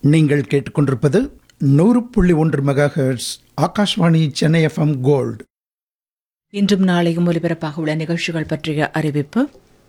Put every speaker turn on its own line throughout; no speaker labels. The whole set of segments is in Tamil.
நீங்கள் கேட்டுக்கொண்டிருப்பது நூறு புள்ளி ஒன்று mega hertz Akashvani Chennai FM gold
இன்றும் நாளையும் ஒலிபரப்பாக உள்ள நிகழ்ச்சிகள் பற்றிய அறிவிப்பு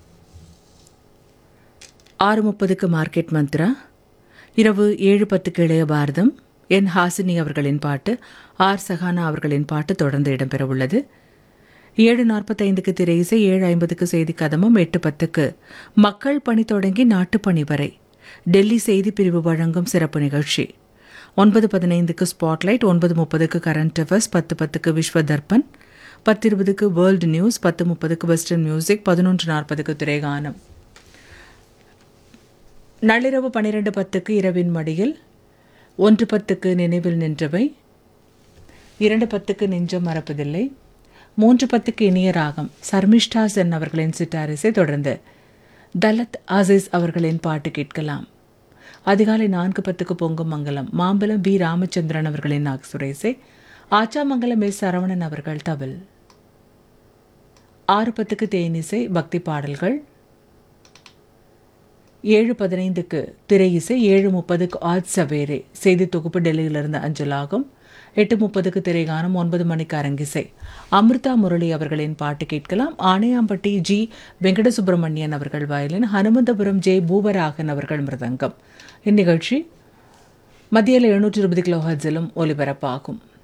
ஆறு முப்பதுக்கு மார்க்கெட் மந்த்ரா இரவு ஏழு பத்துக்கு இளைய பாரதம் என் ஹாசினி அவர்களின் பாட்டு ஆர் சஹானா அவர்களின் பாட்டு தொடர்ந்து இடம்பெறவுள்ளது ஏழு நாற்பத்தைந்துக்கு திரை இசை ஏழு ஐம்பதுக்கு செய்தி கதமும் எட்டு பத்துக்கு மக்கள் பணி தொடங்கி நாட்டுப்பணி வரை டெல்லி செய்தி பிரிவு வழங்கும் சிறப்பு நிகழ்ச்சி ஒன்பது பதினைந்துக்கு ஸ்பாட்லைட் ஒன்பது முப்பதுக்கு கரண்ட் அஃபேர்ஸ் பத்து பத்துக்கு விஸ்வ தர்ப்பன் பத்து இருபதுக்கு வேர்ல்டு நியூஸ் பத்து முப்பதுக்கு வெஸ்டர்ன் மியூசிக் பதினொன்று நாற்பதுக்கு திரைகானம் நள்ளிரவு பன்னிரண்டு பத்துக்கு இரவின் மடியில் ஒன்று பத்துக்கு நினைவில் நின்றவை இரண்டு பத்துக்கு நெஞ்சம் மறப்பதில்லை மூன்று பத்துக்கு இனிய ராகம் சர்மிஷ்டா சென் அவர்களின் சிட்டாரிசை தொடர்ந்து தலத் ஆசிஸ் அவர்களின் பாட்டு கேட்கலாம் அதிகாலை நான்கு பத்துக்கு பொங்கும் மங்கலம் மாம்பலம் பி ராமச்சந்திரன் அவர்களின் நாகசுரேசை ஆச்சாமங்கலம் எஸ் சரவணன் அவர்கள் தவில் ஆறு பத்துக்கு தேனிசை பக்தி பாடல்கள் ஏழு பதினைந்துக்கு திரை இசை ஏழு முப்பதுக்கு ஆஜ் சவேரே செய்தி தொகுப்பு டெல்லியிலிருந்து அஞ்சலாகும் எட்டு முப்பதுக்கு திரைகானம் ஒன்பது மணிக்கு அரங்கிசை அமிர்தா முரளி அவர்களின் பாட்டு கேட்கலாம் ஆணையாம்பட்டி ஜி வெங்கட சுப்பிரமணியன் அவர்கள் வயலின் ஹனுமந்தபுரம் ஜே பூவராகன் அவர்கள் மிருதங்கம் இந்நிகழ்ச்சி மத்தியில் எழுநூற்றி இருபது கிலோ ஹர்ட்ஸிலும் ஒலிபரப்பாகும்